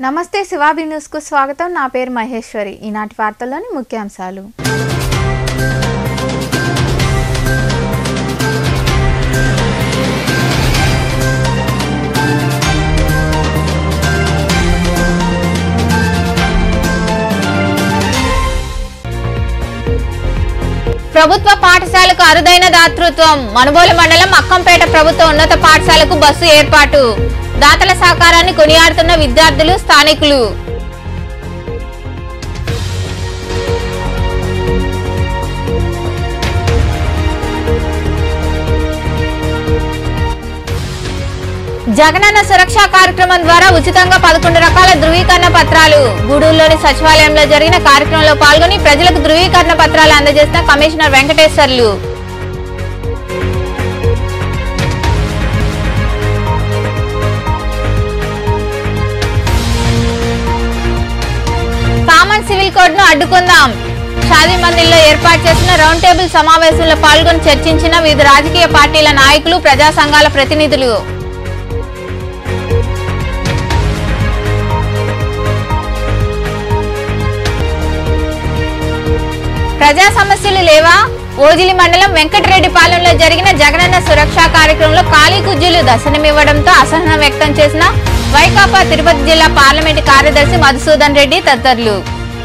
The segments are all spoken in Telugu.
నమస్తే శివాబి న్యూస్కు స్వాగతం నా పేరు మహేశ్వరి ఈనాటి వార్తల్లోని ముఖ్యాంశాలు ప్రభుత్వ పాఠశాలకు అరుదైన దాతృత్వం మనుబోలు మండలం అక్కంపేట ప్రభుత్వ ఉన్నత పాఠశాలకు బస్సు ఏర్పాటు దాతల సహకారాన్ని కొనియాడుతున్న విద్యార్థులు స్థానికులు జగనన్న సురక్ష కార్యక్రమం ద్వారా ఉచితంగా పదకొండు రకాల ధృవీకరణ పత్రాలు గూడూరులోని సచివాలయంలో జరిగిన కార్యక్రమంలో పాల్గొని ప్రజలకు ధృవీకరణ పత్రాలు అందజేసిన commissioner Venkateswarlu common civil code ను అడ్డుకుందాం షాదీ మందిర్లో ఏర్పాటు చేసిన రౌండ్ టేబుల్ సమావేశంలో పాల్గొని చర్చించిన వివిధ రాజకీయ పార్టీల నాయకులు ప్రజా సంఘాల ప్రతినిధులు ప్రజా సమస్యలు లేవా ఓజిలి మండలం వెంకటరెడ్డిపాలెంలో జరిగిన జగనన్న సురక్ష కార్యక్రమంలో ఖాళీ కుజ్జులు దర్శనమివ్వడంతో అసహనం వ్యక్తం చేసిన వైకాపా తిరుపతి జిల్లా పార్లమెంటు కార్యదర్శి మధుసూదన్ రెడ్డి తదితరులు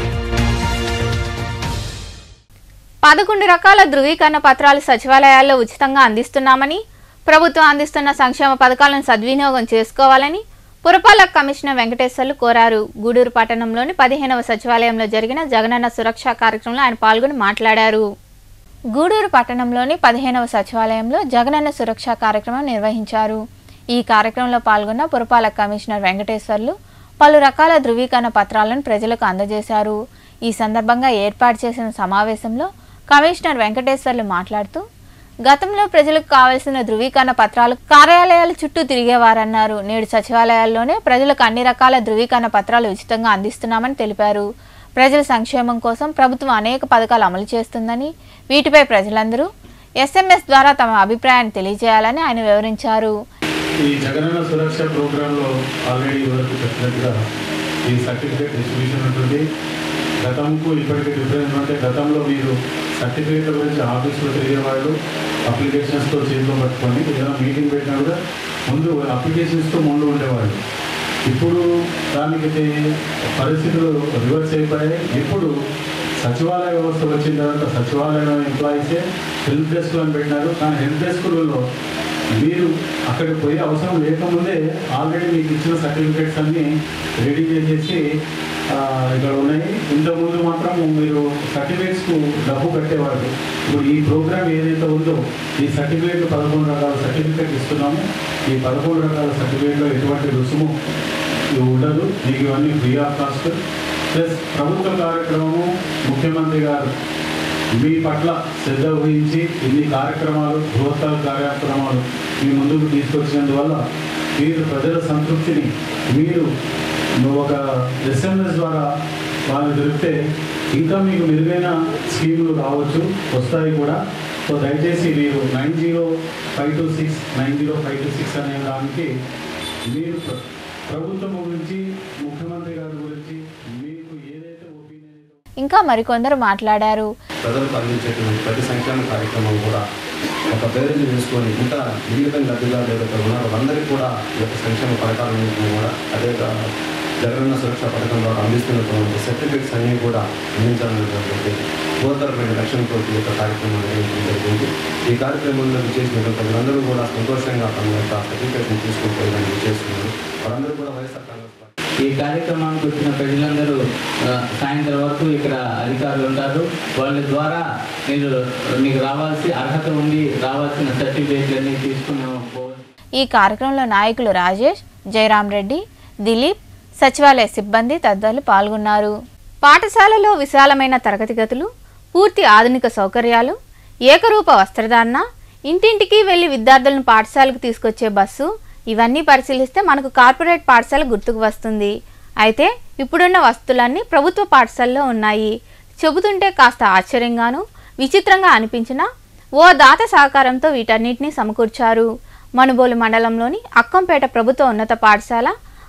పదకొండు రకాల ధృవీకరణ పత్రాలు సచివాలయాల్లో ఉచితంగా అందిస్తున్నామని ప్రభుత్వం అందిస్తున్న సంక్షేమ పథకాలను సద్వినియోగం చేసుకోవాలని పురపాలక కమిషనర్ వెంకటేశ్వర్లు కోరారు గూడూరు పట్టణంలోని పదిహేనవ సచివాలయంలో జరిగిన జగనన్న సురక్ష కార్యక్రమంలో ఆయన పాల్గొని మాట్లాడారు గూడూరు పట్టణంలోని పదిహేనవ సచివాలయంలో జగనన్న సురక్ష కార్యక్రమం నిర్వహించారు ఈ కార్యక్రమంలో పాల్గొన్న పురపాలక కమిషనర్ వెంకటేశ్వర్లు పలు రకాల ధృవీకరణ పత్రాలను ప్రజలకు అందజేశారు ఈ సందర్భంగా ఏర్పాటు చేసిన సమావేశంలో కమిషనర్ వెంకటేశ్వర్లు మాట్లాడుతూ గతంలో ప్రజలకు కావలసిన ధృవీకరణ పత్రాలు కార్యాలయాల చుట్టూ తిరిగేవారన్నారు నేడు సచివాలయాల్లోనే ప్రజలకు అన్ని రకాల ధృవీకరణ పత్రాలు ఉచితంగా అందిస్తున్నామని తెలిపారు ప్రజల సంక్షేమం కోసం ప్రభుత్వం అనేక పథకాలు అమలు చేస్తుందని వీటిపై ప్రజలందరూ ఎస్ఎంఎస్ ద్వారా తమ అభిప్రాయాన్ని తెలియజేయాలని ఆయన వివరించారు ఈ జగనన్న సురక్ష ప్రోగ్రాంలో ఆల్రెడీ వరకు చెప్పినట్టుగా ఈ సర్టిఫికేట్ డిస్ట్రిబ్యూషన్ ఉంటుంది గతంకు ఇప్పటికీ డిఫరెన్స్ అంటే గతంలో మీరు సర్టిఫికేట్ల గురించి ఆఫీస్లో తిరిగే వాళ్ళు అప్లికేషన్స్తో చేతిలో పట్టుకొని ఏదైనా మీటింగ్ పెట్టినా కూడా ముందు అప్లికేషన్స్తో ముందు ఉండేవాళ్ళు ఇప్పుడు దానికి తే- పరిస్థితులు రివర్స్ అయిపోయాయి ఇప్పుడు సచివాలయ వ్యవస్థ వచ్చిన తర్వాత సచివాలయం ఎంప్లాయీసే హెల్ప్ డెస్క్ అని పెట్టినారు కానీ హెల్ప్ డెస్క్లలో మీరు అక్కడికి పోయే అవసరం లేకముందే ఆల్రెడీ మీకు ఇచ్చిన సర్టిఫికేట్స్ అన్నీ రెడీ చేసేసి ఆ, ఇక్కడ ఉన్నాయి ఇంతకుముందు మాత్రం మీరు సర్టిఫికేట్స్కు డబ్బు కట్టేవారు ఇప్పుడు ఈ ప్రోగ్రామ్ ఏదైతే ఉందో ఈ సర్టిఫికేట్ పదకొండు రకాల సర్టిఫికేట్ ఇస్తున్నాము ఈ పదకొండు రకాల సర్టిఫికేట్లో ఎటువంటి రుసుము ఇవి ఉండదు మీకు ఇవన్నీ ఫ్రీ ఆఫ్ కాస్ట్ ప్లస్ ప్రభుత్వ కార్యక్రమము ముఖ్యమంత్రి గారు మీ పట్ల శ్రద్ధ వహించి ఇన్ని కార్యక్రమాలు బృహత్తర కార్యక్రమాలు మీ ముందుకు తీసుకొచ్చినందువల్ల మీరు ప్రజల సంతృప్తిని మీరు ఒక ఎస్ఎంఎస్ ద్వారా వాళ్ళు దొరికితే ఇంకా మీకు మెరుగైన స్కీములు రావచ్చు వస్తాయి కూడా సో దయచేసి మీరు nine zero five two six nine zero five two six అనే దానికి మీరు ప్ర- ప్రభుత్వం గురించి ముఖ్యమంత్రి గారి గురించి మీకు ఏదైతే ఒపీనియన్ ఇంకా మరికొందరు మాట్లాడారు ప్రజలకు అందించేటువంటి ప్రతి సంక్షేమ కార్యక్రమం కూడా ఒక పేరుని తీసుకొని ఇంకా జీవితం గడ్డిగా ఏదైతే ఉన్నారో అందరికీ కూడా ఈ యొక్క సంక్షేమ పథకాలన్నింటినీ కూడా అదే గా- జగనన్న సురక్ష పథకం ద్వారా అందిస్తున్నటువంటి సర్టిఫికెట్స్ అన్నీ కూడా అందించాలనేటువంటి పూర్వతరమైన లక్ష్యంతో ఈ యొక్క కార్యక్రమం నిర్వహించడం జరిగింది ఈ కార్యక్రమంలో చేసినటువంటి ప్రజలందరూ కూడా సంతోషంగా తమ యొక్క సర్టిఫికెట్ని తీసుకుంటారని చేస్తున్నారు వారందరూ కూడా వైఎస్ఆర్ కాంగ్రెస్ పార్టీ ఈ కార్యక్రమానికి వచ్చిన ప్రజలందరూ ఆ, సాయంత్రం వరకు ఇక్కడ అధికారులు ఉంటారు వాళ్ళ ద్వారా మీరు మీకు రావాల్సి అర్హత ఉండి రావాల్సిన సర్టిఫికేట్లన్నీ తీసుకుని పోవచ్చు ఈ కార్యక్రమంలో నాయకులు రాజేష్ జయరాం రెడ్డి దిలీప్ సచివాలయ సిబ్బంది తదితరులు పాల్గొన్నారు పాఠశాలలో విశాలమైన తరగతి గదులు పూర్తి ఆధునిక సౌకర్యాలు ఏకరూప వస్త్రధారణ ఇంటింటికి వెళ్లి విద్యార్థులను పాఠశాలకు తీసుకొచ్చే బస్సు ఇవన్నీ పరిశీలిస్తే మనకు కార్పొరేట్ పాఠశాల గుర్తుకు వస్తుంది అయితే ఇప్పుడున్న వస్తువులన్నీ ప్రభుత్వ పాఠశాలలో ఉన్నాయి చెబుతుంటే కాస్త ఆశ్చర్యంగాను విచిత్రంగా అనిపించినా ఓ దాత సహకారంతో వీటన్నిటిని సమకూర్చారు మనుబోలు మండలంలోని అక్కంపేట ప్రభుత్వ ఉన్నత పాఠశాల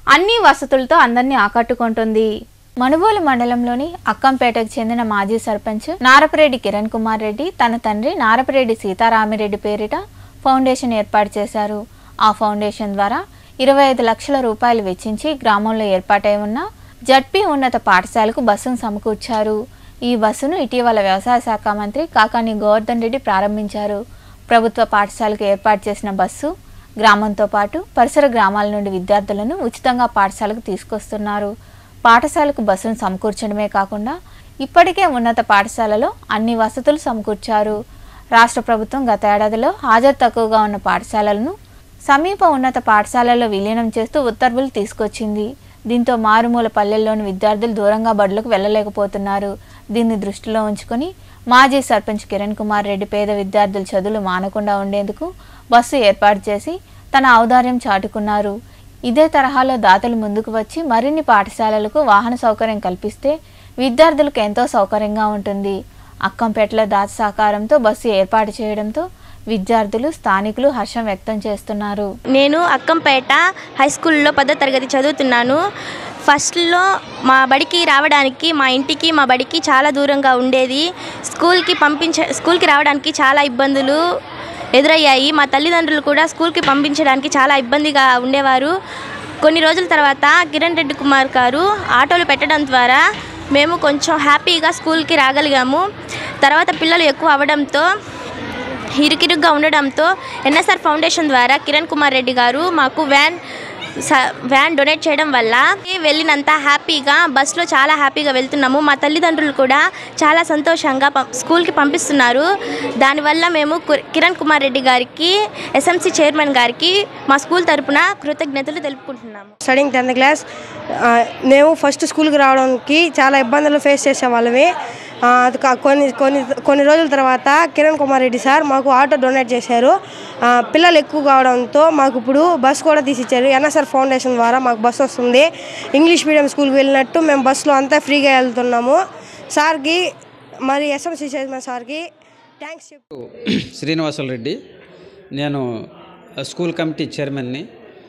అన్ని వసతులతో అందరినీ ఆకట్టుకుంటుంది మనుబోలు మండలంలోని అక్కంపేటకు చెందిన మాజీ సర్పంచ్ నారపరెడ్డి కిరణ్ కుమార్ రెడ్డి తన తండ్రి నారపరెడ్డి సీతారామిరెడ్డి పేరిట ఫౌండేషన్ ఏర్పాటు చేశారు ఆ ఫౌండేషన్ ద్వారా ఇరవై ఐదు లక్షల రూపాయలు వెచ్చించి గ్రామంలో ఏర్పాటై ఉన్న జడ్పీ ఉన్నత పాఠశాలకు బస్సును సమకూర్చారు ఈ బస్సును ఇటీవల వ్యవసాయ శాఖ మంత్రి కాకాని గోవర్ధన్ రెడ్డి ప్రారంభించారు ప్రభుత్వ పాఠశాలకు ఏర్పాటు చేసిన బస్సు గ్రామంతో పాటు పరిసర గ్రామాల నుండి విద్యార్థులను ఉచితంగా పాఠశాలకు తీసుకొస్తున్నారు పాఠశాలకు బస్సును సమకూర్చడమే కాకుండా ఇప్పటికే ఉన్నత పాఠశాలలో అన్ని వసతులు సమకూర్చారు రాష్ట్ర ప్రభుత్వం గత ఏడాదిలో హాజరు తక్కువగా ఉన్న పాఠశాలలను సమీప ఉన్నత పాఠశాలల్లో విలీనం చేస్తూ ఉత్తర్వులు తీసుకొచ్చింది దీంతో మారుమూల పల్లెల్లోని విద్యార్థులు దూరంగా బడులకు వెళ్ళలేకపోతున్నారు దీన్ని దృష్టిలో ఉంచుకొని మాజీ సర్పంచ్ కిరణ్ కుమార్ రెడ్డి పేద విద్యార్థుల చదువులు మానకుండా ఉండేందుకు బస్సు ఏర్పాటు చేసి తన ఔదార్యం చాటుకున్నారు ఇదే తరహాలో దాతలు ముందుకు వచ్చి మరిన్ని పాఠశాలలకు వాహన సౌకర్యం కల్పిస్తే విద్యార్థులకు ఎంతో సౌకర్యంగా ఉంటుంది అక్కంపేటలో దాత సహకారంతో బస్సు ఏర్పాటు చేయడంతో విద్యార్థులు స్థానికులు హర్షం వ్యక్తం చేస్తున్నారు నేను అక్కంపేట హై స్కూల్లో పదో తరగతి చదువుతున్నాను ఫస్ట్లో మా బడికి రావడానికి మా ఇంటికి మా బడికి చాలా దూరంగా ఉండేది స్కూల్కి పంపించ స్కూల్కి రావడానికి చాలా ఇబ్బందులు ఎదురయ్యాయి మా తల్లిదండ్రులు కూడా స్కూల్కి పంపించడానికి చాలా ఇబ్బందిగా ఉండేవారు కొన్ని రోజుల తర్వాత కిరణ్ రెడ్డి కుమార్ గారు ఆటోలు పెట్టడం ద్వారా మేము కొంచెం హ్యాపీగా స్కూల్కి రాగలిగాము తర్వాత పిల్లలు ఎక్కువ అవడంతో ఇరుకిరుగ్గా ఉండడంతో ఎన్ఎస్ఆర్ ఫౌండేషన్ ద్వారా కిరణ్ కుమార్ రెడ్డి గారు మాకు వ్యాన్ స- వ్యాన్ డొనేట్ చేయడం వల్ల వెళ్ళినంత హ్యాపీగా బస్సులో చాలా హ్యాపీగా వెళ్తున్నాము మా తల్లిదండ్రులు కూడా చాలా సంతోషంగా పం- స్కూల్కి పంపిస్తున్నారు దానివల్ల మేము కు- కిరణ్ కుమార్ రెడ్డి గారికి ఎస్ఎంసి చైర్మన్ గారికి మా స్కూల్ తరపున కృతజ్ఞతలు తెలుపుకుంటున్నాము స్టడింగ్ టెన్త్ క్లాస్ ఆ, మేము ఫస్ట్ స్కూల్కి రావడానికి చాలా ఇబ్బందులు ఫేస్ చేసేవాళ్ళమే ఆ, అది కా- కొన్ని కొన్ని కొన్ని రోజుల తర్వాత కిరణ్ కుమార్ రెడ్డి సార్ మాకు ఆటో డొనేట్ చేశారు ఆ, పిల్లలు ఎక్కువ కావడంతో మాకు ఇప్పుడు బస్ కూడా తీసిచ్చారు ఎన్ఎస్ఆర్ ఫౌండేషన్ ద్వారా మాకు బస్ వస్తుంది ఇంగ్లీష్ మీడియం స్కూల్కి వెళ్ళినట్టు మేము బస్సులో అంతా ఫ్రీగా వెళ్తున్నాము సార్కి మరి ఎస్ఎంసీ చైర్మన్ సార్కి థ్యాంక్స్ చెప్ శ్రీనివాసులు రెడ్డి నేను స్కూల్ కమిటీ చైర్మన్ని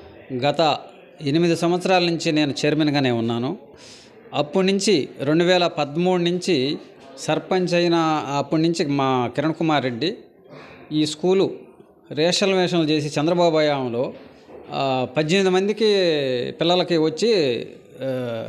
గత ఎనిమిది సంవత్సరాల నుంచి నేను చైర్మన్గానే ఉన్నాను అప్పటి నుంచి రెండు వేల పదమూడు నుంచి సర్పంచ్ అయిన అప్పటి నుంచి మా కిరణ్ కుమార్ రెడ్డి ఈ స్కూలు రేషన్ వేషన్లు చేసి చంద్రబాబు హయాంలో ఆ, పద్దెనిమిది మందికి పిల్లలకి వచ్చి ఆ,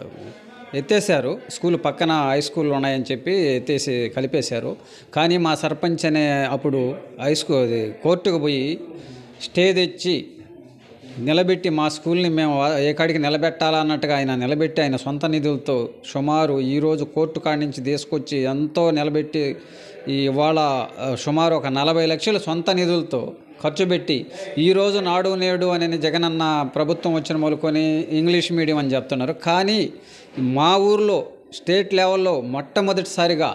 ఎత్తేసారు స్కూల్ పక్కన హై స్కూల్ ఉన్నాయని చెప్పి ఎత్తేసి కలిపేశారు కానీ మా సర్పంచ్ అనే అప్పుడు హై స్కూల్ అది కోర్టుకు పోయి స్టే తెచ్చి నిలబెట్టి మా స్కూల్ని మేము ఏ కాడికి నిలబెట్టాలా అన్నట్టుగా ఆయన నిలబెట్టి ఆయన సొంత నిధులతో సుమారు ఈరోజు కోర్టు కాడి నుంచి తీసుకొచ్చి ఎంతో నిలబెట్టి ఈ ఇవాళ ఆ, సుమారు ఒక నలభై లక్షల సొంత నిధులతో ఖర్చు పెట్టి ఈరోజు నాడు నేడు అని జగనన్న ప్రభుత్వం వచ్చిన మొదలుకొని ఇంగ్లీష్ మీడియం అని చెప్తున్నారు కానీ మా ఊర్లో స్టేట్ లెవెల్లో మొట్టమొదటిసారిగా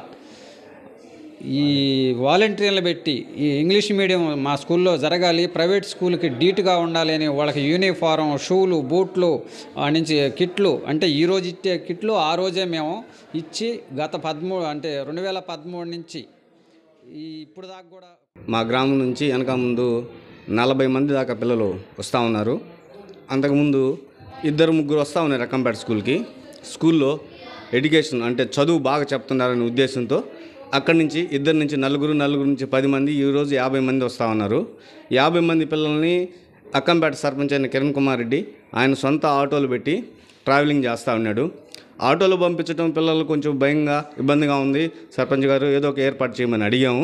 ఈ వాలంటీర్లు పెట్టి ఈ ఇంగ్లీష్ మీడియం మా స్కూల్లో జరగాలి ప్రైవేట్ స్కూల్కి డీట్గా ఉండాలి అని వాళ్ళకి యూనిఫారం షూలు బూట్లు ఆ నుంచి కిట్లు అంటే ఈ రోజు ఇచ్చే కిట్లు ఆ రోజే మేము ఇచ్చి గత పదమూడు అంటే రెండు వేల పదమూడు నుంచి ఈ ఇప్పుడు దాకా కూడా మా గ్రామం నుంచి వెనక ముందు నలభై మంది దాకా పిల్లలు వస్తూ ఉన్నారు అంతకుముందు ఇద్దరు ముగ్గురు వస్తూ ఉన్నారు రకంపేట స్కూల్కి స్కూల్లో ఎడ్యుకేషన్ అంటే చదువు బాగా చెప్తున్నారనే ఉద్దేశంతో అక్కడి నుంచి ఇద్దరు నుంచి నలుగురు నలుగురు నుంచి పది మంది ఈరోజు యాభై మంది వస్తూ ఉన్నారు యాభై మంది పిల్లల్ని అక్కంపేట సర్పంచ్ అయిన కిరణ్ కుమార్ రెడ్డి ఆయన సొంత ఆటోలు పెట్టి ట్రావెలింగ్ చేస్తూ ఉన్నాడు ఆటోలో పంపించడం పిల్లలు కొంచెం భయంగా ఇబ్బందిగా ఉంది సర్పంచ్ గారు ఏదో ఒక ఏర్పాటు చేయమని అడిగాము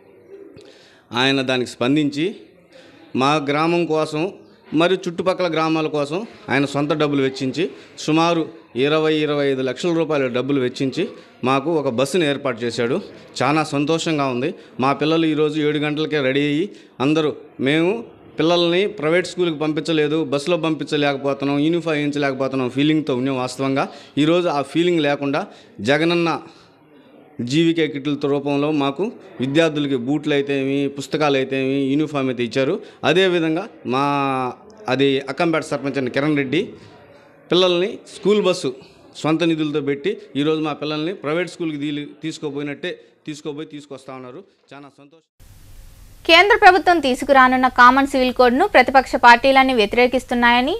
ఆయన దానికి స్పందించి మా గ్రామం కోసం మరియు చుట్టుపక్కల గ్రామాల కోసం ఆయన సొంత డబ్బులు వెచ్చించి సుమారు ఇరవై ఇరవై ఐదు లక్షల రూపాయల డబ్బులు వెచ్చించి మాకు ఒక బస్సును ఏర్పాటు చేశాడు చాలా సంతోషంగా ఉంది మా పిల్లలు ఈరోజు ఏడు గంటలకే రెడీ అయ్యి అందరూ మేము పిల్లల్ని ప్రైవేట్ స్కూల్కి పంపించలేదు బస్సులో పంపించలేకపోతున్నాం యూనిఫామ్ వేయించలేకపోతున్నాం ఫీలింగ్తో ఉన్నాం వాస్తవంగా ఈరోజు ఆ ఫీలింగ్ లేకుండా జగనన్న జీవికే కిట్ల రూపంలో మాకు విద్యార్థులకి బూట్లు అయితేమి పుస్తకాలు అయితేమి యూనిఫామ్ అయితే ఇచ్చారు అదేవిధంగా మా అది అక్కంపేట సర్పంచ్ అయిన కిరణ్ రెడ్డి పిల్లల్ని స్కూల్ బస్సు సొంత నిధులతో పెట్టి ఈరోజు మా పిల్లల్ని ప్రైవేట్ స్కూల్కి తీ తీసుకోపోయినట్టే తీసుకోపోయి తీసుకొస్తా ఉన్నారు చాలా సంతోషం కేంద్ర ప్రభుత్వం తీసుకురానున్న కామన్ సివిల్ కోడ్ను ప్రతిపక్ష పార్టీలన్నీ వ్యతిరేకిస్తున్నాయని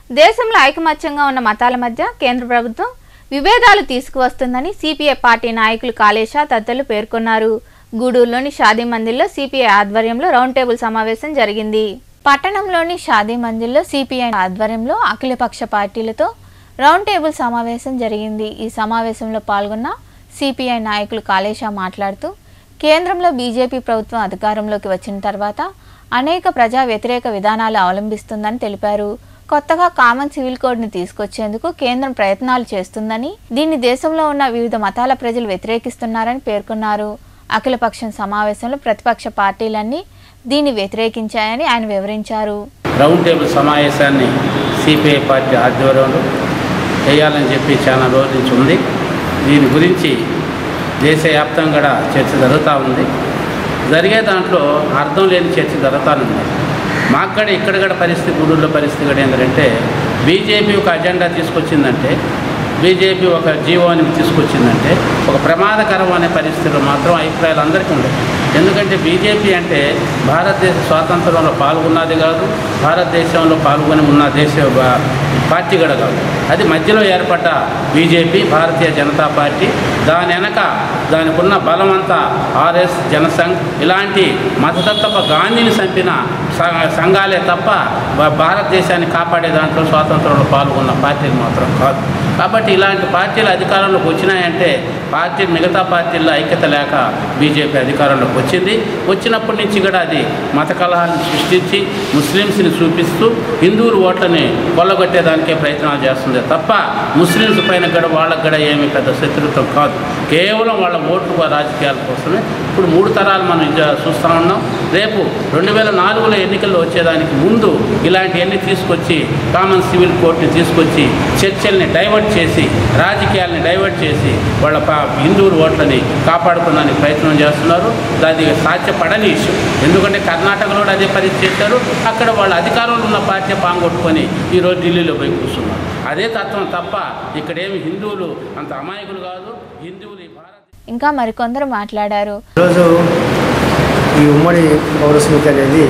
దేశంలో ఐకమత్యంగా ఉన్న మతాల మధ్య కేంద్ర ప్రభుత్వం విభేదాలు తీసుకువస్తుందని సిపిఐ పార్టీ నాయకులు కాళేశా తదితరులు పేర్కొన్నారు గూడూరులోని షాదీ మందిర్లో సిపిఐ ఆధ్వర్యంలో రౌండ్ టేబుల్ సమావేశం జరిగింది పట్టణంలోని షాదీ మందిర్లో సిపిఐ ఆధ్వర్యంలో అఖిలపక్ష పార్టీలతో రౌండ్ టేబుల్ సమావేశం జరిగింది ఈ సమావేశంలో పాల్గొన్న సిపిఐ నాయకులు కాళేశా మాట్లాడుతూ కేంద్రంలో బీజేపీ ప్రభుత్వం అధికారంలోకి వచ్చిన తర్వాత అనేక ప్రజా వ్యతిరేక విధానాలు అవలంబిస్తుందని తెలిపారు కొత్తగా కామన్ సివిల్ కోడ్ని తీసుకొచ్చేందుకు కేంద్రం ప్రయత్నాలు చేస్తుందని దీన్ని దేశంలో ఉన్న వివిధ మతాల ప్రజలు వ్యతిరేకిస్తున్నారని పేర్కొన్నారు అఖిలపక్షం సమావేశంలో ప్రతిపక్ష పార్టీలన్నీ దీన్ని వ్యతిరేకించాయని ఆయన వివరించారు రౌండ్ టేబుల్ సమావేశాన్ని సిపిఐ పార్టీ ఆధ్వర్యంలో చేయాలని చెప్పి చాలా రోజుల నుంచి ఉంది దీని గురించి దేశవ్యాప్తంగా కూడా చర్చ జరుగుతూ ఉంది జరిగే దాంట్లో అర్థం లేని చర్చ జరుగుతానుంది మాకు కూడా ఇక్కడ కూడా పరిస్థితి గుడుల్లో పరిస్థితి కూడా ఏంటంటే బీజేపీ ఒక అజెండా తీసుకొచ్చిందంటే బీజేపీ ఒక జీవోని తీసుకొచ్చిందంటే ఒక ప్రమాదకరం అనే పరిస్థితులు మాత్రం అభిప్రాయాలు అందరికీ ఉన్నాయి ఎందుకంటే బీజేపీ అంటే భారతదేశ స్వాతంత్రంలో పాల్గొన్నది కాదు భారతదేశంలో పాల్గొని ఉన్న దేశ బా- పార్టీ కూడా కాదు అది మధ్యలో ఏర్పడ్డ బీజేపీ భారతీయ జనతా పార్టీ దాని వెనక దానికి ఉన్న బలం అంతా ఆర్ఎస్ జనసంఘ్ ఇలాంటి మతతత్వ గాంధీని చంపిన స- సంఘాలే తప్ప భా- భారతదేశాన్ని కాపాడే దాంట్లో స్వాతంత్రంలో పాల్గొన్న పార్టీలు మాత్రం కాదు కాబట్టి ఇలాంటి పార్టీలు అధికారంలోకి వచ్చినాయంటే పార్టీ మిగతా పార్టీల్లో ఐక్యత లేక బీజేపీ అధికారంలోకి వచ్చింది వచ్చినప్పటి నుంచి కూడా అది మత కలహాలను సృష్టించి ముస్లిమ్స్ని చూపిస్తూ హిందువుల ఓట్లని కొల్లగొట్టేదానికే ప్రయత్నాలు చేస్తుంది తప్ప ముస్లిమ్స్ పైన కూడా వాళ్ళకి కూడా ఏమీ పెద్ద శత్రుత్వం కాదు కేవలం వాళ్ళ ఓట్లు రాజకీయాల కోసమే ఇప్పుడు మూడు తరాలు మనం ఇది చూస్తూ ఉన్నాం రేపు రెండు వేల నాలుగులో ఎన్నికల్లో వచ్చేదానికి ముందు ఇలాంటివన్నీ తీసుకొచ్చి కామన్ సివిల్ కోర్టుని తీసుకొచ్చి చర్చల్ని డైవర్ట్ చేసి రాజకీయాల్ని డైవర్ట్ చేసి వాళ్ళ పా హిందువుల ఓట్లని కాపాడుకోవడానికి ప్రయత్నం చేస్తున్నారు అది సాధ్యపడని ఇష్యూ ఎందుకంటే కర్ణాటకలో కూడా అదే పరిస్థితి చేశారు అక్కడ వాళ్ళ అధికారంలో ఉన్న పార్టీ పాంగొట్టుకొని ఈరోజు ఢిల్లీలో పోయి కూర్చున్నారు అదే తత్వం తప్ప ఇక్కడేమి హిందువులు అంత అమాయకులు కాదు హిందువులు ఈ భారత ఇంకా మరికొందరు మాట్లాడారు ఈరోజు ఈ ఉమ్మడి పౌర సమితి అనేది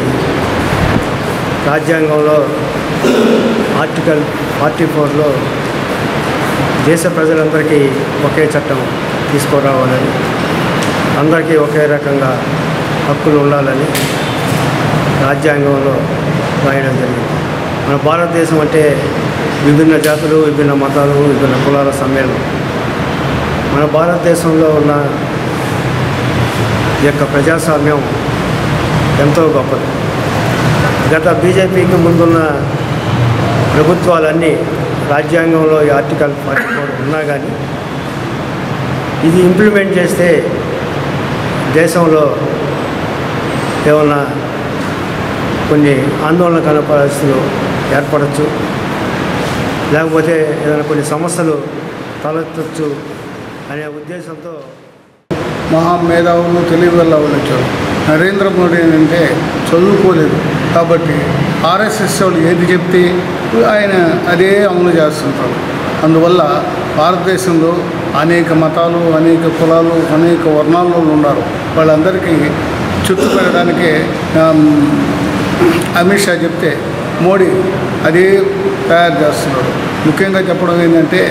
రాజ్యాంగంలో ఆర్టికల్ ఫార్టీ ఫోర్లో దేశ ప్రజలందరికీ ఒకే చట్టం తీసుకురావాలని అందరికీ ఒకే రకంగా హక్కులు ఉండాలని రాజ్యాంగంలో రాయడం జరిగింది మన భారతదేశం అంటే విభిన్న జాతులు విభిన్న మతాలు విభిన్న కులాల సమ్మేళనం మన భారతదేశంలో ఉన్న ఈ యొక్క ప్రజాస్వామ్యం ఎంతో గొప్పది గత బీజేపీకి ముందున్న ప్రభుత్వాలన్నీ రాజ్యాంగంలో ఈ ఆర్టికల్ ఫార్టీ ఫోర్ ఉన్నా కానీ ఇది ఇంప్లిమెంట్ చేస్తే దేశంలో ఏమన్నా కొన్ని ఆందోళనకర పరిస్థితులు ఏర్పడచ్చు లేకపోతే ఏదైనా కొన్ని సమస్యలు తలెత్తచ్చు అనే ఉద్దేశంతో మహా మేధావులు తెలివిగల వాళ్ళు వచ్చారు నరేంద్ర మోడీ అంటే చదువుకోలేదు కాబట్టి ఆర్ఎస్ఎస్ వాళ్ళు ఏది చెప్తే ఆయన అదే అమలు చేస్తుంటారు అందువల్ల భారతదేశంలో అనేక మతాలు అనేక కులాలు అనేక వర్ణాల వాళ్ళు ఉన్నారు వాళ్ళందరికీ చుట్టూ పెట్టడానికే ఆమ్, అమిత్ షా చెప్తే మోడీ అదే తయారు చేస్తున్నాడు ముఖ్యంగా చెప్పడం ఏంటంటే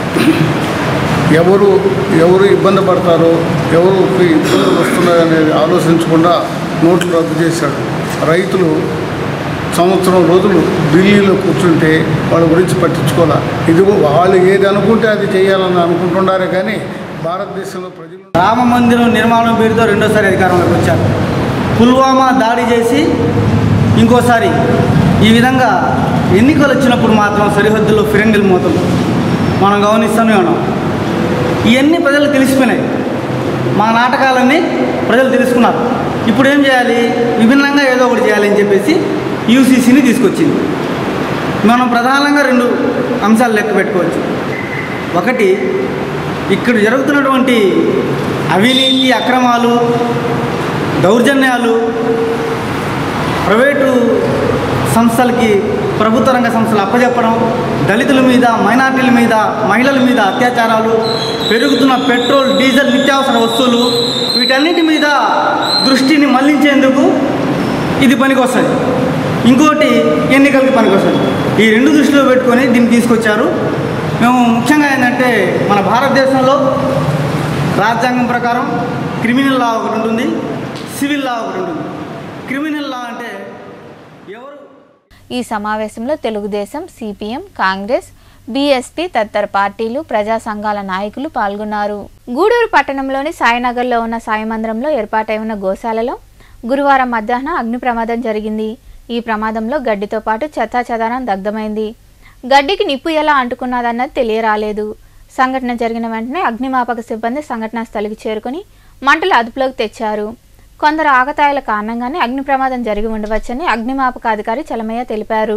ఎవరు ఎవరు ఇబ్బంది పడతారో ఎవరికి ఇబ్బందులు వస్తున్నాయో అనేది ఆలోచించకుండా నోట్లు రద్దు చేశాడు రైతులు సంవత్సరం రోజులు ఢిల్లీలో కూర్చుంటే వాళ్ళ గురించి పట్టించుకోవాలా ఇది వాళ్ళు ఏది అనుకుంటే అది చేయాలని అనుకుంటున్నారే కానీ భారతదేశంలో ప్రజలు రామ మందిరం నిర్మాణం పేరుతో రెండోసారి అధికారంలోకి వచ్చారు పుల్వామా దాడి చేసి ఇంకోసారి ఈ విధంగా ఎన్నికలు వచ్చినప్పుడు మాత్రం సరిహద్దుల్లో ఫిరంగిల్ మోతం మనం గమనిస్తూనే ఉన్నాం ఇవన్నీ ప్రజలకు తెలిసిపోయినాయి మా నాటకాలన్నీ ప్రజలు తెలుసుకున్నారు ఇప్పుడు ఏం చేయాలి విభిన్నంగా ఏదో ఒకటి చేయాలి అని చెప్పేసి యూసీసీని తీసుకొచ్చింది మనం ప్రధానంగా రెండు అంశాలు లెక్క పెట్టుకోవచ్చు ఒకటి ఇక్కడ జరుగుతున్నటువంటి అవినీతి అక్రమాలు దౌర్జన్యాలు ప్రైవేటు సంస్థలకి ప్రభుత్వ రంగ సంస్థలు అప్పచెప్పడం దళితుల మీద మైనార్టీల మీద మహిళల మీద అత్యాచారాలు పెరుగుతున్న పెట్రోల్ డీజిల్ నిత్యావసర వస్తువులు వీటన్నిటి మీద దృష్టిని మళ్లించేందుకు ఇది పనికొస్తుంది ఇంకోటి ఎన్నికలకి పనికొస్తుంది ఈ రెండు దృష్టిలో పెట్టుకొని దీన్ని తీసుకొచ్చారు మేము ముఖ్యంగా ఏంటంటే మన భారతదేశంలో రాజ్యాంగం ప్రకారం క్రిమినల్ లా ఒకటి ఉంటుంది సివిల్ లా ఒకటి ఉంటుంది క్రిమినల్ లా అంటే ఎవరు ఈ సమావేశంలో తెలుగుదేశం సిపిఎం కాంగ్రెస్ బీఎస్పీ తదితర పార్టీలు ప్రజా సంఘాల నాయకులు పాల్గొన్నారు గూడూరు పట్టణంలోని సాయినగర్లో ఉన్న సాయి మందిరంలో ఏర్పాటై ఉన్న గోశాలలో గురువారం మధ్యాహ్నం అగ్ని ప్రమాదం జరిగింది ఈ ప్రమాదంలో గడ్డితో పాటు చెత్తా చెదారం దగ్ధమైంది గడ్డికి నిప్పు ఎలా అంటుకున్నదన్నది తెలియరాలేదు సంఘటన జరిగిన వెంటనే అగ్నిమాపక సిబ్బంది సంఘటనా స్థలికి చేరుకుని మంటలు అదుపులోకి తెచ్చారు కొందరు ఆగతాయిల కారణంగానే అగ్ని ప్రమాదం జరిగి ఉండవచ్చని అగ్నిమాపక అధికారి చలమయ్య తెలిపారు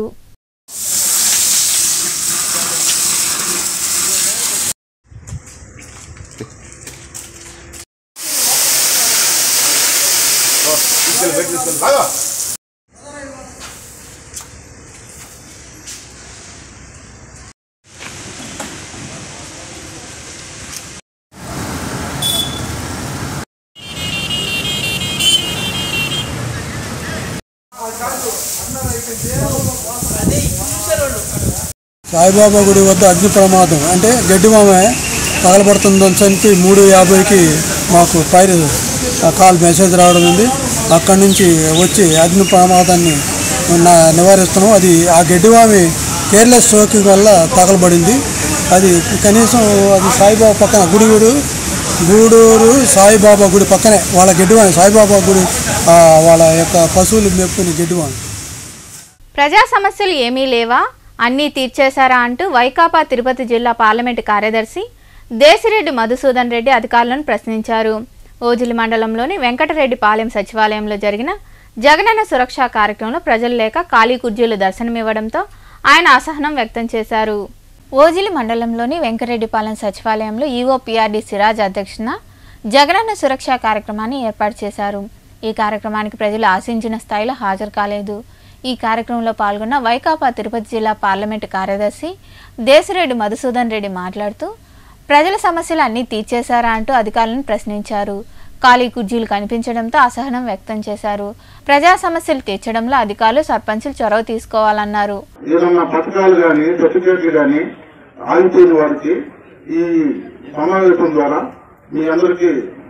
సాయిబాబా గుడి వద్ద అగ్ని ప్రమాదం అంటే గడ్డి మామ పగలబడుతుందని చెప్పి మూడు యాభైకి మాకు ఫైర్ కాల్ మెసేజ్ రావడం ఉంది అక్కడి నుంచి వచ్చి అగ్ని ప్రమాదాన్ని నా- నివారిస్తున్నాం అది ఆ గడ్డివామి కేర్లెస్ సోకింగ్ వల్ల తగలబడింది అది కనీసం అది సాయిబాబా పక్కన గుడి గుడి గూడూరు సాయిబాబా గుడి పక్కనే వాళ్ళ గడ్డివామి సాయిబాబా గుడి ఆ, వాళ్ళ యొక్క పశువులు మెప్పుని గడ్డివామి ప్రజా సమస్యలు ఏమీ లేవా అన్నీ తీర్చేశారా అంటూ వైకాపా తిరుపతి జిల్లా పార్లమెంటు కార్యదర్శి దేశిరెడ్డి మధుసూదన్ రెడ్డి అధికారులను ప్రశ్నించారు ఓజిలి మండలంలోని వెంకటరెడ్డి పాలెం సచివాలయంలో జరిగిన జగనన్న సురక్ష కార్యక్రమంలో ప్రజలు లేక ఖాళీ కుర్చీలు దర్శనమివ్వడంతో ఆయన అసహనం వ్యక్తం చేశారు ఓజిలి మండలంలోని వెంకటరెడ్డిపాలెం సచివాలయంలో ఈవో పిఆర్డి సిరాజ్ అధ్యక్షన జగనన్న సురక్ష కార్యక్రమాన్ని ఏర్పాటు చేశారు ఈ కార్యక్రమానికి ప్రజలు ఆశించిన స్థాయిలో హాజరు కాలేదు ఈ కార్యక్రమంలో పాల్గొన్న వైకాపా తిరుపతి జిల్లా పార్లమెంటు కార్యదర్శి దేశిరెడ్డి మధుసూదన్ రెడ్డి మాట్లాడుతూ ప్రజల సమస్యలు అన్నీ తీర్చేశారా అంటూ అధికారులను ప్రశ్నించారు ఖాళీ కుర్చీలు కనిపించడంతో అసహనం వ్యక్తం చేశారు ప్రజా సమస్యలు తీర్చడంలో అధికారులు సర్పంచులు చొరవ తీసుకోవాలన్నారు ఏదన్నా పథకాలు కానీ సర్టిఫికేట్లు కానీ ఆగిపోయిన వారికి ఈ సమావేశం ద్వారా మీ అందరికీ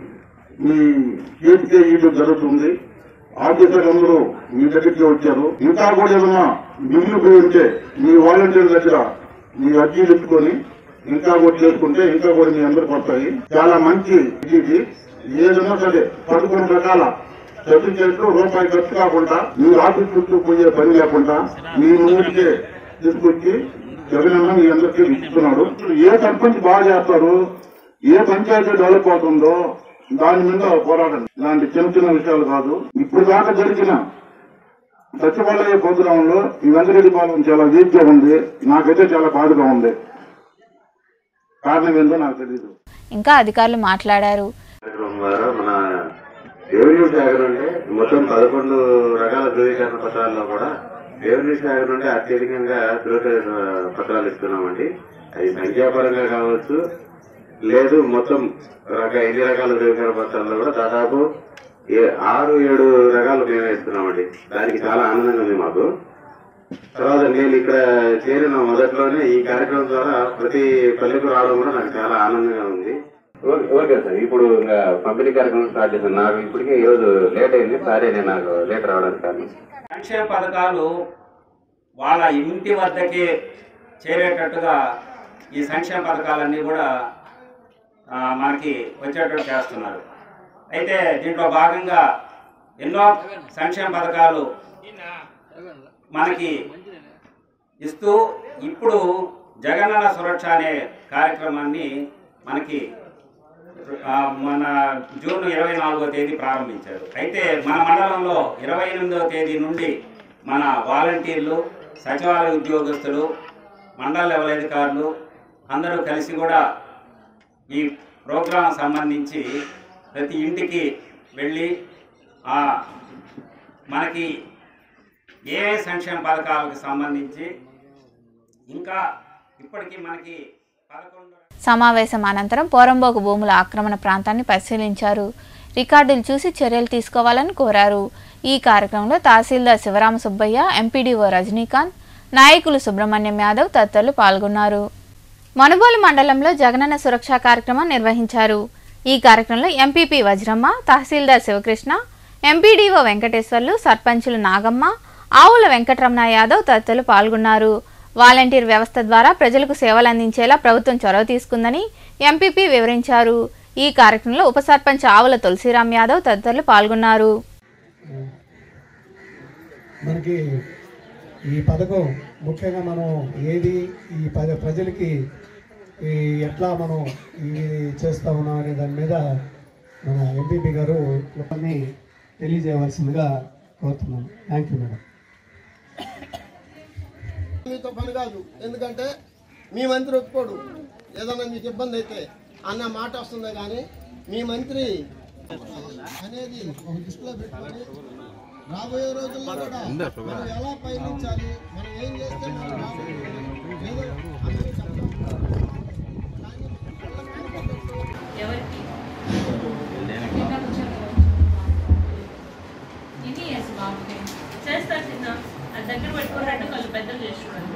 మీ చేతికే ఈడు జరుగుతుంది ఆఫీసర్లు అందరూ మీ దగ్గరికి వచ్చారు ఇంకా కూడా ఏదన్నా మిగిలిపోయి ఉంటే మీ వాలంటీర్ల దగ్గర మీ అర్జీలు ఎత్తుకొని ఇంకా కూడా చేసుకుంటే ఇంకా కూడా మీ అందరికి వస్తాయి చాలా మంచి ఇది ఏదన్నా సరే పదకొండు రకాల సర్టిఫికేట్లు రూపాయి ఖర్చు కాకుండా మీ ఆఫీస్ చుట్టూ పోయే పని లేకుండా మీ ముందుకే తీసుకొచ్చి జగనన్న మీ అందరికీ ఇస్తున్నాడు ఏ సర్పంచ్ బాగా చేస్తారు ఏ పంచాయతీ డెవలప్ అవుతుందో దాని మీద పోరాటండి ఇలాంటి చిన్న చిన్న విషయాలు కాదు ఇప్పుడు దాకా జరిగిన సచివాలయ ప్రోగ్రాంలో ఈ వెంకరెడ్డి పాలన చాలా వీక్ గా ఉంది నాకైతే చాలా బాధగా ఉంది కారణం ఏందో నాకు తెలియదు ఇంకా అధికారులు మాట్లాడారు కార్యక్రమం ద్వారా మన రెవెన్యూ శాఖ నుండి మొత్తం పదకొండు రకాల ధృవీకరణ పత్రాల్లో కూడా రెవెన్యూ శాఖ నుండి అత్యధికంగా ధృవీకరణ పత్రాలు ఇస్తున్నామండి అది సంఖ్యాపరంగా కావచ్చు లేదు మొత్తం రక ఎన్ని రకాల ధృవీకరణ పత్రాల్లో కూడా దాదాపు ఏ- ఆరు ఏడు రకాలు మేమే ఇస్తున్నామండి దానికి చాలా ఆనందంగా ఉంది మాకు తర్వాత నేను ఇక్కడ చేరిన మొదట్లోనే ఈ కార్యక్రమం ద్వారా ప్రతి పల్లెకు రావడం కూడా నాకు చాలా ఆనందంగా ఉంది ఓకే ఓకే సార్ ఇప్పుడు ఇంకా పంపిణీ కార్యక్రమం స్టార్ట్ చేశాను నాకు ఇప్పటికే ఈరోజు లేట్ అయింది సారీ నేను నాకు లేట్ రావడానికి కారణం సంక్షేమ పథకాలు వాళ్ళ ఇంటి వద్దకే చేరేటట్టుగా ఈ సంక్షేమ పథకాలన్నీ కూడా ఆ, మనకి వచ్చేటట్టు చేస్తున్నారు అయితే దీంట్లో భాగంగా ఎన్నో సంక్షేమ పథకాలు మనకి ఇస్తూ ఇప్పుడు జగనన్న సురక్ష అనే కార్యక్రమాన్ని మనకి ఆ, మన జూన్ ఇరవై నాలుగో తేదీ ప్రారంభించారు అయితే మన మండలంలో ఇరవై ఎనిమిదవ తేదీ నుండి మన వాలంటీర్లు సచివాలయ ఉద్యోగస్తులు మండల లెవెల్ అధికారులు అందరూ కలిసి కూడా ఈ ప్రోగ్రాం సంబంధించి ప్రతి ఇంటికి వెళ్ళి ఆ, మనకి ఏ ఏ సంక్షేమ పథకాలకు సంబంధించి ఇంకా ఇప్పటికీ మనకి పదకొండు సమావేశం అనంతరం పోరంబోకు భూముల ఆక్రమణ ప్రాంతాన్ని పరిశీలించారు రికార్డులు చూసి చర్యలు తీసుకోవాలని కోరారు ఈ కార్యక్రమంలో తహసీల్దార్ శివరామ సుబ్బయ్య ఎంపీడీఓ రజనీకాంత్ నాయకులు సుబ్రహ్మణ్యం యాదవ్ తదితరులు పాల్గొన్నారు మనుబోలు మండలంలో జగనన్న సురక్ష కార్యక్రమం నిర్వహించారు ఈ కార్యక్రమంలో ఎంపీపీ వజ్రమ్మ తహసీల్దార్ శివకృష్ణ ఎంపీడీఓ వెంకటేశ్వర్లు సర్పంచులు నాగమ్మ ఆవుల వెంకటరమణ యాదవ్ తదితరులు పాల్గొన్నారు వాలంటీర్ వ్యవస్థ ద్వారా ప్రజలకు సేవలు అందించేలా ప్రభుత్వం చొరవ తీసుకుందని ఎంపీపీ వివరించారు ఈ కార్యక్రమంలో ఉప సర్పంచ్ ఆవుల తులసిరామ్ యాదవ్ తదితరులు పాల్గొన్నారు మనకి ఈ పథకం ముఖ్యంగా మనం ఏది ఈ పద ప్రజలకి ఈ ఎట్లా మనం ఇది చేస్తా ఉన్నాం అనే దాని మీద మన ఎంపీపీ గారు కొన్ని తెలియజేయవలసిందిగా కోరుతున్నాను థ్యాంక్ యూ మేడం మీతో పని కాదు ఎందుకంటే మీ మంత్రి ఒప్పుకోడు ఏదైనా మీకు ఇబ్బంది అయితే అన్న మాట వస్తుంది కానీ మీ మంత్రి అనేది ఒక దృష్టిలో పెట్టుకొని రాబోయే రోజుల్లో కూడా మనం ఎలా పయనించాలి మనం ఏం చేస్తే మనం బాగుంటుంది. ఏదో అందరూ చెప్తాం. ఎవరికి ఎన్ని ఇయర్స్ బాగుంటాయి చేస్తారు చిన్న అది దగ్గర పెట్టుకుని రెండు కళ్ళు పెద్దలు చేస్తున్నాడు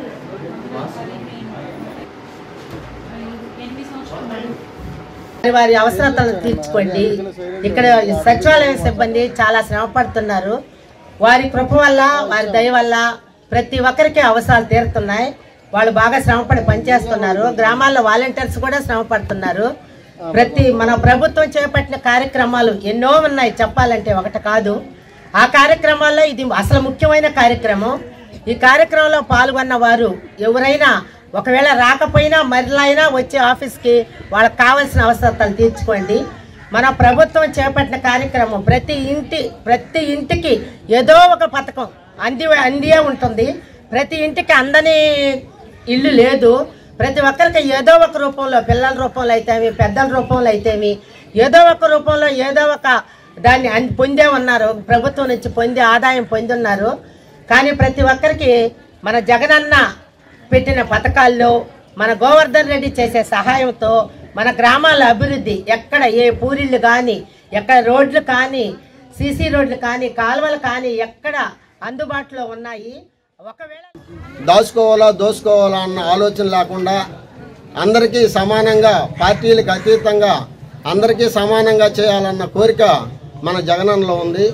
ఎనిమిది సంవత్సరాలు వారి వారి అవసరాలను తీర్చుకోండి ఇక్కడ సచివాలయ సిబ్బంది చాలా శ్రమ పడుతున్నారు వారి కృప వల్ల వారి దయ వల్ల ప్రతి ఒక్కరికి అవసరాలు తీరుతున్నాయి వాళ్ళు బాగా శ్రమపడి పనిచేస్తున్నారు గ్రామాల్లో వాలంటీర్స్ కూడా శ్రమ పడుతున్నారు ప్రతి మన ప్రభుత్వం చేపట్టిన కార్యక్రమాలు ఎన్నో ఉన్నాయి చెప్పాలంటే ఒకటి కాదు ఆ కార్యక్రమాల్లో ఇది అసలు ముఖ్యమైన కార్యక్రమం ఈ కార్యక్రమంలో పాల్గొన్న వారు ఎవరైనా ఒకవేళ రాకపోయినా మరలైనా వచ్చే ఆఫీస్కి వాళ్ళకి కావాల్సిన అవసరాలు తీర్చుకోండి మన ప్రభుత్వం చేపట్టిన కార్యక్రమం ప్రతి ఇంటి ప్రతి ఇంటికి ఏదో ఒక పథకం అంది అందియే ఉంటుంది ప్రతి ఇంటికి అందని ఇల్లు లేదు ప్రతి ఒక్కరికి ఏదో ఒక రూపంలో పిల్లల రూపంలో అయితేమి పెద్దల రూపంలో అయితేమి ఏదో ఒక రూపంలో ఏదో ఒక దాన్ని అన్- పొందే ఉన్నారు ప్రభుత్వం నుంచి పొంది ఆదాయం పొంది ఉన్నారు కానీ ప్రతి ఒక్కరికి మన జగనన్న పెట్టిన పథకాల్లో మన గోవర్ధన్ రెడ్డి చేసే సహాయంతో మన గ్రామాల అభివృద్ధి ఎక్కడ ఏ పూరిళ్ళు కానీ ఎక్కడ రోడ్లు కానీ సీసీ రోడ్లు కానీ కాలువలు కానీ ఎక్కడ అందుబాటులో ఉన్నాయి ఒకవేళ దాచుకోవాలా దోచుకోవాలా అన్న ఆలోచన లేకుండా అందరికీ సమానంగా పార్టీలకు అతీతంగా అందరికీ సమానంగా చేయాలన్న కోరిక మన జగనన్నలో ఉంది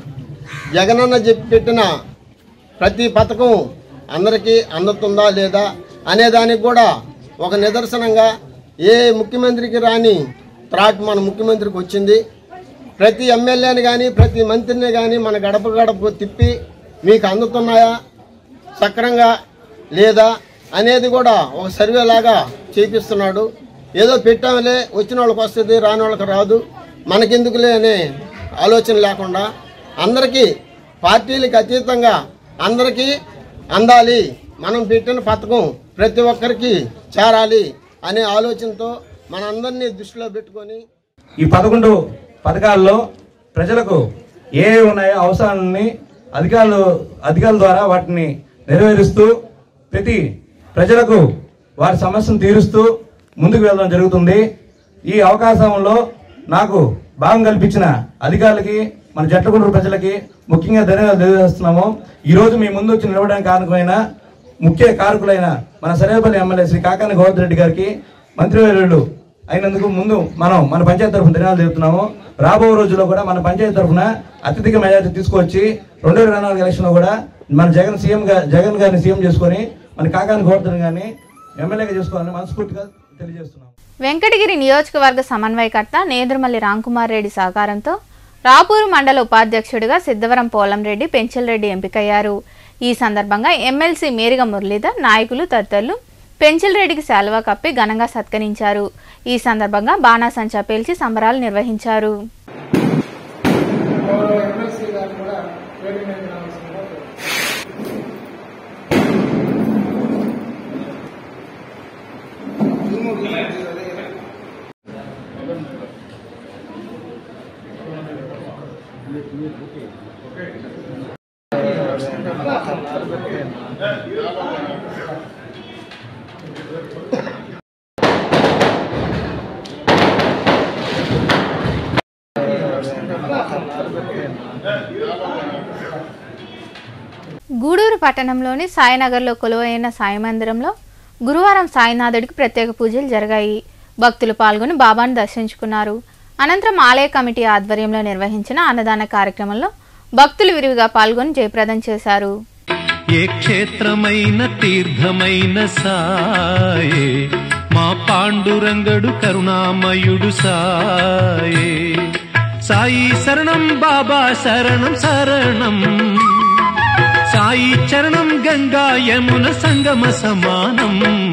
జగనన్న చెప్పి పెట్టిన ప్రతి పథకం అందరికీ అందుతుందా లేదా అనే దానికి కూడా ఒక నిదర్శనంగా ఏ ముఖ్యమంత్రికి రాని త్రాట్ మన ముఖ్యమంత్రికి వచ్చింది ప్రతి ఎమ్మెల్యేని కానీ ప్రతి మంత్రిని కానీ మన గడప గడపకు తిప్పి మీకు అందుతున్నాయా సక్రంగా లేదా అనేది కూడా ఒక సర్వే లాగా చేపిస్తున్నాడు ఏదో పెట్టామలే వచ్చిన వాళ్ళకి వస్తుంది రాని వాళ్ళకి రాదు మనకెందుకులే అనే ఆలోచన లేకుండా అందరికీ పార్టీలకు అతీతంగా అందరికీ అందాలి మనం పెట్టిన పథకం ప్రతి ఒక్కరికి చేరాలి అనే ఆలోచనతో మనందరినీ దృష్టిలో పెట్టుకొని ఈ పదకొండు పథకాల్లో ప్రజలకు ఏ ఏ ఉన్నాయో అవసరాలని అధికారులు అధికారుల ద్వారా వాటిని నెరవేరుస్తూ ప్రతి ప్రజలకు వారి సమస్యను తీరుస్తూ ముందుకు వెళ్ళడం జరుగుతుంది ఈ అవకాశంలో నాకు భాగం కల్పించిన అధికారులకి మన జట్లగూడూరు ప్రజలకి ముఖ్యంగా ధన్యవాదాలు తెలియజేస్తున్నాము ఈ రోజు మీ ముందు వచ్చి నిలవడానికి కారణమైన ముఖ్య కారకులైన మన సరేపల్లి ఎమ్మెల్యే శ్రీ కాకాని గోవర్ధన్ రెడ్డి గారికి మంత్రివర్యులు అయినందుకు ముందు మనం మన పంచాయతీ తరఫున ధన్యవాదాలు చెబుతున్నాము రాబో రోజుల్లో కూడా మన పంచాయతీ తరఫున అత్యధిక మెజార్టీ తీసుకొచ్చి రెండు వేల ఇరవై నాలుగు ఎలక్షన్లో కూడా మన జగన్ సీఎం గా జగన్ గారిని సీఎం చేసుకొని మన కాకాని గోవర్ధన్ గారిని ఎమ్మెల్యేగా చేసుకోవాలని మనస్ఫూర్తిగా తెలియజేస్తున్నాం వెంకటగిరి నియోజకవర్గ సమన్వయకర్త నేదురుమల్లి రాంకుమార్ రెడ్డి సహకారంతో రాపూరు మండల ఉపాధ్యక్షుడిగా సిద్ధవరం పోలంరెడ్డి పెంచల్రెడ్డి ఎంపికయ్యారు ఈ సందర్భంగా ఎమ్మెల్సీ మేరిగ మురళీధర్ నాయకులు తదితరులు పెంచల్రెడ్డికి శాలువా కప్పి ఘనంగా సత్కరించారు ఈ సందర్భంగా బాణాసంచా పేల్చి సంబరాలు నిర్వహించారు గూడూరు పట్టణంలోని సాయినగర్లో కొలువైన సాయి మందిరంలో గురువారం సాయినాథుడికి ప్రత్యేక పూజలు జరిగాయి భక్తులు పాల్గొని బాబాను దర్శించుకున్నారు అనంతరం ఆలయ కమిటీ ఆధ్వర్యంలో నిర్వహించిన అన్నదాన కార్యక్రమంలో భక్తులు విరివిగా పాల్గొని జయప్రదం చేశారు ఏ క్షేత్రమైన తీర్థమైన సాయే మా పాండురంగడు కరుణామయుడు సాయే సాయి శరణం బాబా శరణం శరణం సాయి చరణం గంగా యమున సంగమ సమానం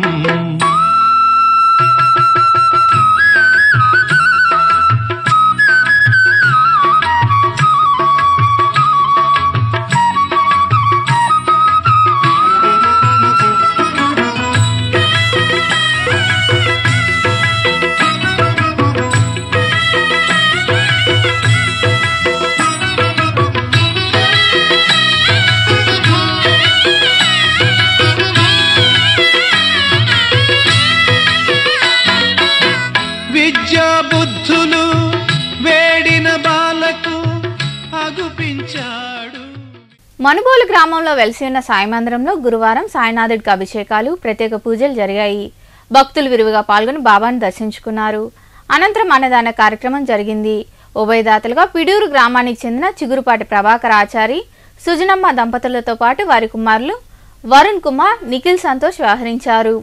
విద్యా బుద్ధులు వేడిన బాలకు అగుపించాడు మనుబోలు గ్రామంలో వెలిసి ఉన్న సాయి మందిరంలో గురువారం సాయినాథుడికి అభిషేకాలు ప్రత్యేక పూజలు జరిగాయి భక్తులు విరివిగా పాల్గొని బాబాను దర్శించుకున్నారు అనంతరం అన్నదాన కార్యక్రమం జరిగింది ఉభయదాతలుగా పిడూరు గ్రామానికి చెందిన చిగురుపాటి ప్రభాకర్ ఆచారి సుజనమ్మ దంపతులతో పాటు వారి కుమారులు వరుణ్ కుమార్ నిఖిల్ సంతోష్ వ్యవహరించారు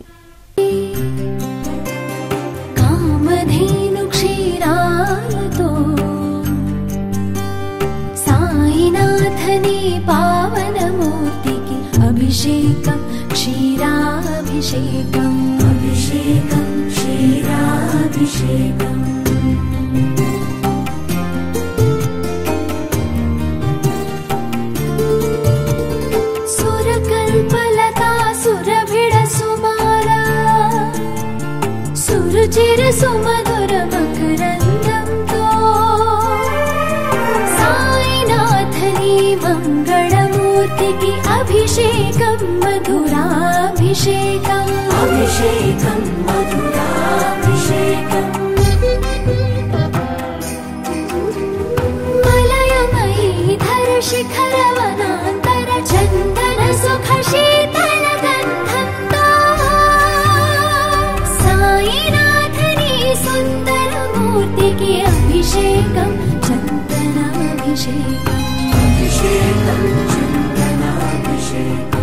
కామధేను క్షీరాలతో సాయినాథని పావనమూర్తికి అభిషేకం క్షీరాభిషేకం అభిషేకం క్షీరాభిషేకం సురకల్పలతా సురభిడ సుమారా సురుచిర సుమధుర మకరందంతో సాయినాథని మంగళమూర్తికి అభిషేకం మధురాభిషేకం అభిషేకం మధురాభిషేకం మలయమయీధర శిఖరవనాంతర చందన సుఖ శీతల గంధంతో సాయినాథని సుందర మూర్తికి అభిషేకం చందనాభిషేకం అభిషేకం చందనాభిషేకం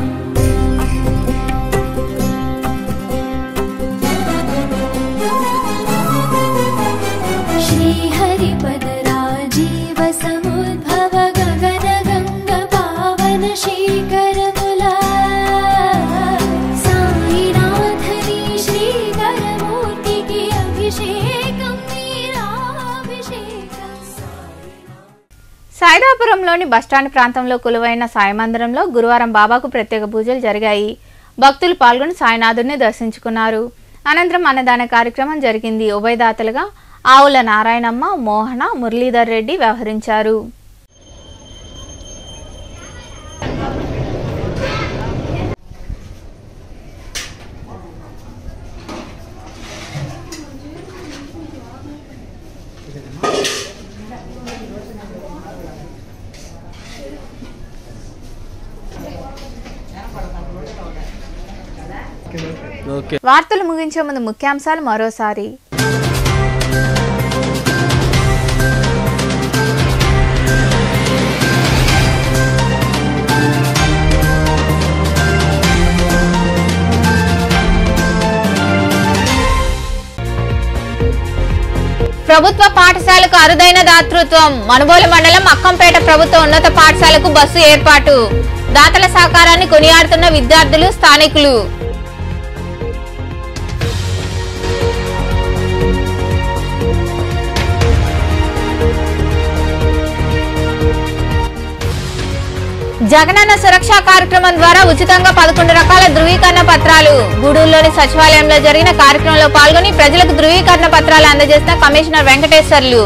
శ్రీహరిపదరాజీవ సముద్భవ గగన గంగ పావన శీకరములా సాయినాథని శ్రీకరమూర్తికి అభిషేకం వీరాభిషేకం సాయిరాపురంలోని బస్టాండ్ ప్రాంతంలో కొలువైన సాయి మందిరంలో గురువారం బాబాకు ప్రత్యేక పూజలు జరిగాయి భక్తులు పాల్గొని సాయినాథుడిని దర్శించుకున్నారు అనంతరం అన్నదాన కార్యక్రమం జరిగింది ఉభయదాతలుగా ఆవుల నారాయణమ్మ మోహన మురళీధర్ రెడ్డి వ్యవహరించారు వార్తలు ముగించే ముందు ముఖ్యాంశాలు మరోసారి ప్రభుత్వ పాఠశాలకు అరుదైన దాతృత్వం మనుబోలు మండలం అక్కంపేట ప్రభుత్వ ఉన్నత పాఠశాలకు బస్సు ఏర్పాటు దాతల సహకారాన్ని కొనియాడుతున్న విద్యార్థులు స్థానికులు జగనన్న సురక్ష కార్యక్రమం ద్వారా ఉచితంగా పదకొండు రకాల ధృవీకరణ పత్రాలు గూడూరులోని సచివాలయంలో జరిగిన కార్యక్రమంలో పాల్గొని ప్రజలకు ధృవీకరణ పత్రాలు అందజేసిన commissioner Venkateswarlu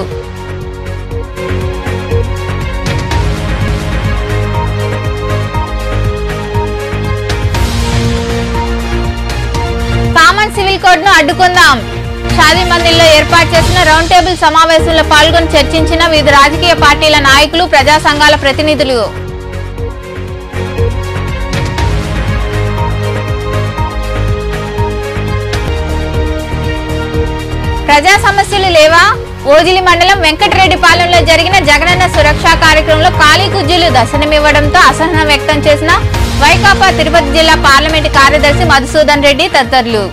common civil code ను అడ్డుకుందాం షాదీ మందిర్లో ఏర్పాటు చేసిన రౌండ్ టేబుల్ సమావేశంలో పాల్గొని చర్చించిన వివిధ రాజకీయ పార్టీల నాయకులు ప్రజా సంఘాల ప్రతినిధులు ప్రజా సమస్యలు లేవా ఓజిలి మండలం వెంకటరెడ్డిపాలెంలో జరిగిన జగనన్న సురక్ష కార్యక్రమంలో ఖాళీ కుజ్జీలు దర్శనమివ్వడంతో అసహనం వ్యక్తం చేసిన వైకాపా తిరుపతి జిల్లా పార్లమెంటు కార్యదర్శి మధుసూదన్ రెడ్డి తదితరులు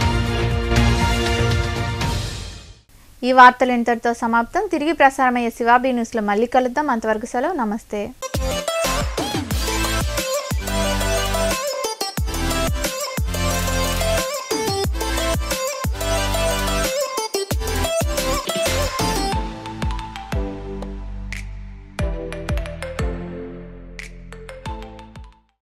ఈ వార్తలు ఇంతటితో సమాప్తం తిరిగి ప్రసారమయ్యే శివాబీ న్యూస్లో మళ్ళీ కలుద్దాం అంతవరకు సెలవు నమస్తే